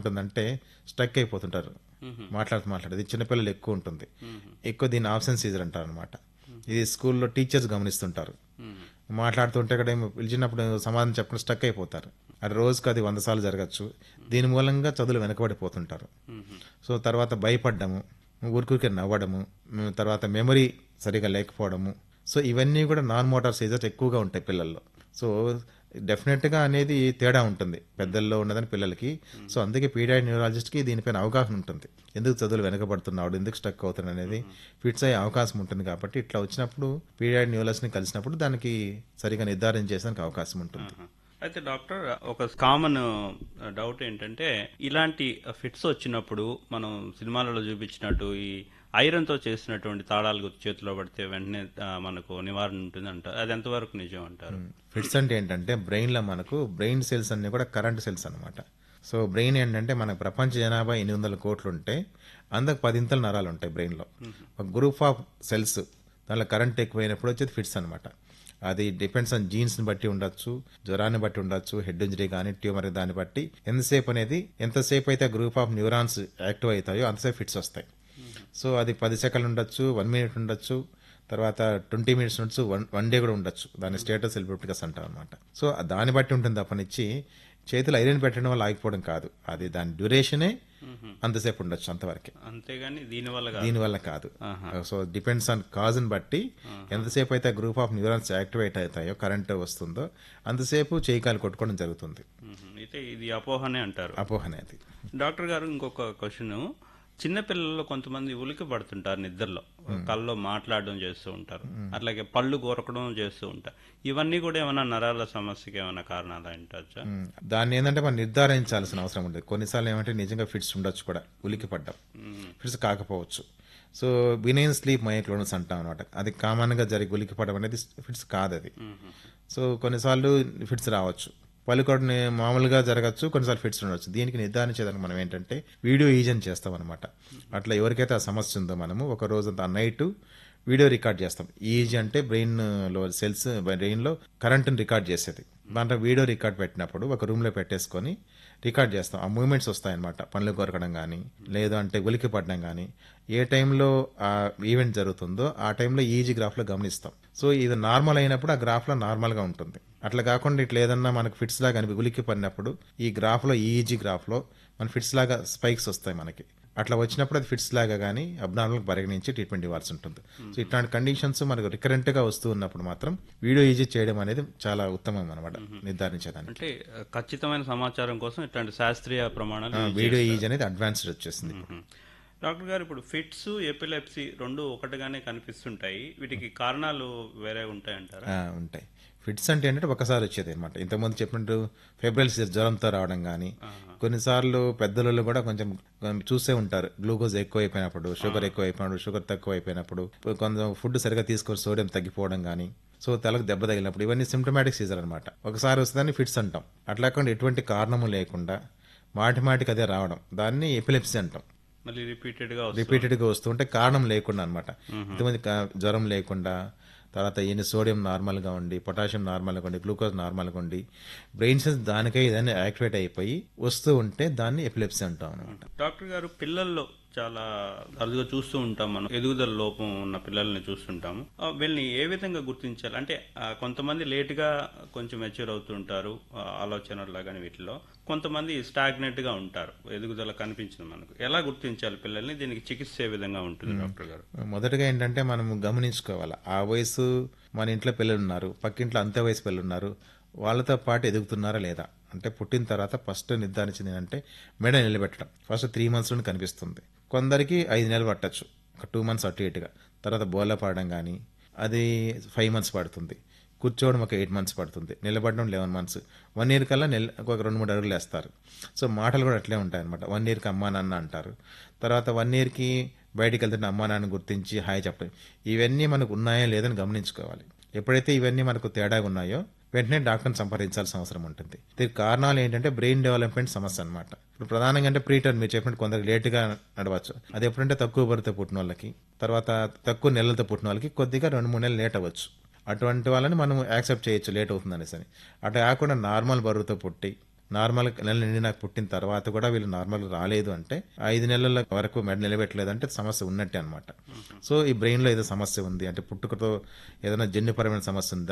ఉంటుందంటే స్ట్రక్ అయిపోతుంటారు మాట్లాడుతూ మాట్లాడేది చిన్నపిల్లలు ఎక్కువ ఉంటుంది ఎక్కువ దీన్ని ఆప్షన్ సీజర్ అంటారు అనమాట ఇది స్కూల్లో టీచర్స్ గమనిస్తుంటారు మాట్లాడుతుంటే ఇక్కడ ఏమో పిలిచినప్పుడు సమాధానం చెప్పకుండా స్టక్ అయిపోతారు అది రోజుకి అది వంద సార్లు జరగచ్చు దీని మూలంగా చదువులు వెనకబడిపోతుంటారు సో తర్వాత భయపడ్డము ఊరికూరికే నవ్వడము ఉమ్, తర్వాత మెమరీ సరిగా లేకపోవడము సో ఇవన్నీ కూడా నాన్ మోటార్ సీజర్స్ ఎక్కువగా ఉంటాయి పిల్లల్లో సో డెఫినెట్గా అనేది తేడా ఉంటుంది పెద్దల్లో ఉన్నదని పిల్లలకి సో అందుకే పీడియాడ్ న్యూరాలజిస్ట్కి దీనిపైన అవగాహన ఉంటుంది ఎందుకు చదువులు వెనకబడుతున్నాడు ఎందుకు స్టక్ అవుతున్నాడు అనేది ఫిట్స్ అయ్యే అవకాశం ఉంటుంది కాబట్టి ఇట్లా వచ్చినప్పుడు పీడియాడ్ న్యూరాలజిస్ట్ని కలిసినప్పుడు దానికి సరిగా నిర్ధారణ చేసేందుకు అవకాశం ఉంటుంది అయితే డాక్టర్ ఒక కామన్ డౌట్ ఏంటంటే ఇలాంటి ఫిట్స్ వచ్చినప్పుడు మనం సినిమాలలో చూపించినట్టు ఈ ఐరన్ తో చేసినటువంటి తాళాలు గుర్తు చేతిలో పడితే వెంటనే ఆ, మనకు నివారణ ఉంటుంది అంటారు అది ఎంతవరకు నిజం అంటారు ఫిట్స్ అంటే ఏంటంటే బ్రెయిన్లో మనకు బ్రెయిన్ సెల్స్ అన్ని కూడా కరెంట్ సెల్స్ అన్నమాట సో బ్రెయిన్ ఏంటంటే మన ప్రపంచ జనాభా ఎనిమిది వందల కోట్లు ఉంటే అందుకు పదింతల నరాలు ఉంటాయి బ్రెయిన్లో ఒక గ్రూప్ ఆఫ్ సెల్స్ దానిలో కరెంట్ ఎక్కువైనప్పుడు వచ్చేది ఫిట్స్ అనమాట అది డిపెండ్స్ ఆన్ జీన్స్ని బట్టి ఉండొచ్చు జ్వరాన్ని బట్టి ఉండొచ్చు హెడ్ ఇంజరీ కానీ ట్యూమర్ దాన్ని బట్టి ఎంతసేపు అనేది ఎంతసేపు అయితే గ్రూప్ ఆఫ్ న్యూరాన్స్ యాక్టివ్ అవుతాయో అంతసేపు ఫిట్స్ వస్తాయి సో అది పది సెకండ్లు ఉండొచ్చు వన్ మినిట్ ఉండొచ్చు తర్వాత ట్వంటీ మినిట్స్ ఉండొచ్చు వన్ వన్ డే కూడా ఉండొచ్చు దాని స్టేటస్ ఎలిబిటికస్ అంటాం అనమాట సో దాన్ని బట్టి ఉంటుంది తప్పనిచ్చి చేతులు ఐరన్ పెట్టడం వల్ల ఆగిపోవడం కాదు అది దాని డ్యూరేషనే అంతసేపు ఉండొచ్చు అంతవరకే అంతేగాని దీనివల్ల కాదు. దీనివల్ల కాదు సో డిపెండ్స్ ఆన్ కాజ్ని బట్టి ఎంతసేపు అయితే గ్రూప్ ఆఫ్ న్యూరాన్స్ యాక్టివేట్ అవుతాయో కరెంట్ వస్తుందో అంతసేపు చేయి కాలు కొట్టుకోవడం జరుగుతుంది మ్మ్. అయితే ఇది అపోహనే అంటారు అపోహ అనేది డాక్టర్ గారు ఇంకొక క్వశ్చన్ చిన్నపిల్లల్లో కొంతమంది ఉలికి పడుతుంటారు నిద్రలో కల్లో మాట్లాడడం చేస్తూ ఉంటారు అట్లాగే పళ్ళు కోరకడం చేస్తూ ఉంటారు ఇవన్నీ కూడా ఏమైనా నరాల సమస్యకి ఏమైనా కారణాలు అంటచ్చా ఉమ్, దాన్ని ఏంటంటే మనం నిర్ధారించాల్సిన అవసరం ఉంటుంది కొన్నిసార్లు ఏమంటే నిజంగా ఫిట్స్ ఉండొచ్చు కూడా ఉలికి పడ్డం ఫిట్స్ కాకపోవచ్చు సో బినైన్ స్లీప్ మైక్లోనస్ అంటాం అనమాట అది కామన్గా జరిగి ఉలికి పడడం అనేది ఫిట్స్ కాదు అది సో కొన్నిసార్లు ఫిట్స్ రావచ్చు పలుకొడిన మామూలుగా జరగచ్చు కొన్నిసార్లు ఫిట్స్ ఉండొచ్చు దీనికి నిర్ధారించేదానికి మనం ఏంటంటే వీడియో ఈజన్ చేస్తాం అనమాట అట్లా ఎవరికైతే ఆ సమస్య ఉందో మనము ఒక రోజు ఆ నైట్ వీడియో రికార్డ్ చేస్తాం ఈజీ అంటే బ్రెయిన్ లో సెల్స్ బ్రెయిన్ లో కరెంట్ని రికార్డ్ చేసేది దాంట్లో వీడియో రికార్డ్ పెట్టినప్పుడు ఒక రూమ్ లో పెట్టేసుకొని రికార్డ్ చేస్తాం ఆ మూమెంట్స్ వస్తాయన్నమాట పనులు కొరకడం కానీ లేదు అంటే ఉలికి పడడం కానీ ఏ టైంలో ఆ ఈవెంట్ జరుగుతుందో ఆ టైంలో ఈజీ గ్రాఫ్ లో గమనిస్తాం సో ఇది నార్మల్ అయినప్పుడు ఆ గ్రాఫ్ లో నార్మల్ గా ఉంటుంది అట్లా కాకుండా ఇట్లా ఏదన్నా మనకు ఫిట్స్ లాగా అనిపి ఉలికి పడినప్పుడు ఈ గ్రాఫ్ లో ఈజీ గ్రాఫ్ లో మన ఫిట్స్ లాగా స్పైక్స్ వస్తాయి మనకి అట్లా వచ్చినప్పుడు అది ఫిట్స్ లాగా కానీ అబ్నార్మల్ పరిగణించి ట్రీట్మెంట్ ఇవ్వాల్సి ఉంటుంది సో ఇట్లాంటి కండిషన్స్ మనకు రికరెంట్ గా వస్తూ ఉన్నప్పుడు మాత్రం వీడియో ఈజీ చేయడం అనేది చాలా ఉత్తమం అనమాట నిర్ధారించేదానికి అంటే ఆ, ఖచ్చితమైన సమాచారం కోసం ఇట్లాంటి శాస్త్రీయ ప్రమాణాలు use వీడియో ఈజీ అనేది అడ్వాన్స్డ్ వచ్చేసింది మ్మ్. డాక్టర్ గారు ఇప్పుడు ఫిట్స్ ఎపిలెప్సీ రెండు ఒకటిగానే కనిపిస్తుంటాయి వీటికి కారణాలు వేరే ఉంటాయంటారా ఆ, ఉంటాయి ఫిట్స్ అంటే ఏంటంటే ఒకసారి వచ్చేది అనమాట ఇంతకుముందు చెప్పినట్టు ఫెబ్రవరి జ్వరంతో రావడం కానీ కొన్నిసార్లు పెద్దలలో కూడా కొంచెం కొంచెం చూసే ఉంటారు గ్లూకోజ్ ఎక్కువ అయిపోయినప్పుడు షుగర్ ఎక్కువ అయిపోయినప్పుడు షుగర్ తక్కువ అయిపోయినప్పుడు కొంచెం ఫుడ్ సరిగా తీసుకొని సోడియం తగ్గిపోవడం కానీ సో తలకు దెబ్బ తగిలినప్పుడు ఇవన్నీ సిమ్టమాటిక్ సీజర్ అనమాట ఒకసారి వస్తుందని ఫిట్స్ అంటాం అట్లా కాకుండా ఎటువంటి కారణము లేకుండా మాటి మాటికి అదే రావడం దాన్ని ఎపిలెప్సీ అంటాం మళ్ళీ రిపీటెడ్ గా వస్తుంది. రిపీటెడ్ గా వస్తుంటే కారణం లేకుండా అనమాట ఇంతమంది కా- జ్వరం లేకుండా తర్వాత ఈయన సోడియం నార్మల్ గా ఉండి పొటాషియం నార్మల్ గా ఉండి గ్లూకోజ్ నార్మల్ గా ఉండి బ్రెయిన్ సెల్స్ దానికే ఏదైనా యాక్టివేట్ అయిపోయి వస్తూ ఉంటే దాన్ని ఎపిలెప్సీ అంటాం అనమాట డాక్టర్ గారు పిల్లల్లో చాలా అరుదుగా చూస్తూ ఉంటాం మనం ఎదుగుదల లోపం ఉన్న పిల్లల్ని చూస్తుంటాము ఆ, వీళ్ళని ఏ విధంగా గుర్తించాలి అంటే ఆ, కొంతమంది లేటుగా కొంచెం మెచ్యూర్ అవుతుంటారు ఆ, ఆలోచనల్లో కానీ వీటిలో కొంతమంది స్టాగ్నెంట్ గా ఉంటారు ఎదుగుదల కనిపించింది మనకు ఎలా గుర్తించాలి పిల్లల్ని దీనికి చికిత్స ఏ విధంగా ఉంటుంది డాక్టర్ గారు మొదటగా ఏంటంటే మనం గమనించుకోవాలి ఆ వయసు మన ఇంట్లో పిల్లలు ఉన్నారు పక్కింట్లో అంతే వయసు పిల్లలు ఉన్నారు వాళ్ళతో పాటు ఎదుగుతున్నారా లేదా అంటే పుట్టిన తర్వాత ఫస్ట్ నిర్ధారించింది ఏంటంటే మెడ నిలబెట్టడం ఫస్ట్ త్రీ మంత్స్లో కనిపిస్తుంది కొందరికి ఐదు నెలలు పట్టచ్చు ఒక టూ మంత్స్ అటు ఇటుగా తర్వాత బోల పడడం కానీ అది ఫైవ్ మంత్స్ పడుతుంది కూర్చోవడం ఒక ఎయిట్ మంత్స్ పడుతుంది నిలబడడం లెవెన్ మంత్స్ వన్ ఇయర్ కల్లా నెల ఒక రెండు మూడు అడుగులు వేస్తారు సో మాటలు కూడా అట్లే ఉంటాయి అనమాట వన్ ఇయర్కి అమ్మా నాన్న అంటారు తర్వాత వన్ ఇయర్కి బయటికి వెళ్తుంటే అమ్మా నాన్న గుర్తించి హాయ్ చెప్పడం ఇవన్నీ మనకు ఉన్నాయా లేదని గమనించుకోవాలి ఎప్పుడైతే ఇవన్నీ మనకు తేడాగా ఉన్నాయో వెంటనే డాక్టర్ని సంప్రదించాల్సిన అవసరం ఉంటుంది దీనికి కారణాలు ఏంటంటే బ్రెయిన్ డెవలప్మెంట్ సమస్య అనమాట ఇప్పుడు ప్రధానంగా అంటే ప్రీటర్న్ మీరు చెప్పినట్టు కొందరికి లేటుగా నడవచ్చు అది ఎప్పుడంటే తక్కువ బరువుతో పుట్టిన వాళ్ళకి తర్వాత తక్కువ నెలలతో పుట్టిన వాళ్ళకి కొద్దిగా రెండు మూడు నెలలు లేట్ అవ్వచ్చు అటువంటి వాళ్ళని మనం యాక్సెప్ట్ చేయొచ్చు లేట్ అవుతుంది అనేసి అని అటు కాకుండా నార్మల్ బరువుతో పుట్టి నార్మల్ నెల నిండి నాకు పుట్టిన తర్వాత కూడా వీళ్ళు నార్మల్ రాలేదు అంటే ఐదు నెలల వరకు మెడ నిలబెట్టలేదు అంటే సమస్య ఉన్నట్టే అనమాట సో ఈ బ్రెయిన్లో ఏదో సమస్య ఉంది అంటే పుట్టుకతో ఏదైనా జన్యుపరమైన సమస్య ఉందా